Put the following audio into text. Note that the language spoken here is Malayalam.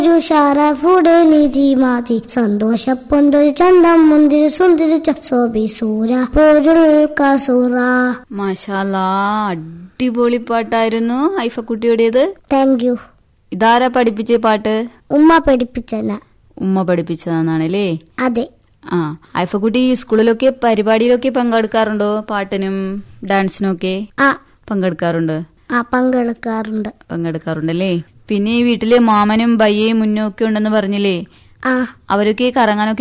ഷറഫുടെ നിധി മാതി സന്തോഷ പൊന്തൊരു ചന്തം മുന്തിരി സുന്ദരി സോബി സൂര പോരുൾ കസൂറ മാഷാല്ലാ അടിപൊളി പാട്ടായിരുന്നു ഐഫക്കുട്ടിയുടേത് താങ്ക് യു ഇതാരാ പഠിപ്പിച്ച പാട്ട് ഉമ്മ പഠിപ്പിച്ചന ഉമ്മ പഠിപ്പിച്ചതാണല്ലേ അതെ ആ ഐഫക്കുട്ടി സ്കൂളിലൊക്കെ പരിപാടിയിലൊക്കെ പങ്കെടുക്കാറുണ്ടോ പാട്ടിനും ഡാൻസിനും ഒക്കെ ആ പങ്കെടുക്കാറുണ്ട് ആ പങ്കെടുക്കാറുണ്ട് പങ്കെടുക്കാറുണ്ടല്ലേ പിന്നെ ഈ വീട്ടില് മാമനും ബയ്യയും മുന്നും ഒക്കെ ഉണ്ടെന്ന് പറഞ്ഞില്ലേ ആ അവരൊക്കെ കറങ്ങാനൊക്കെ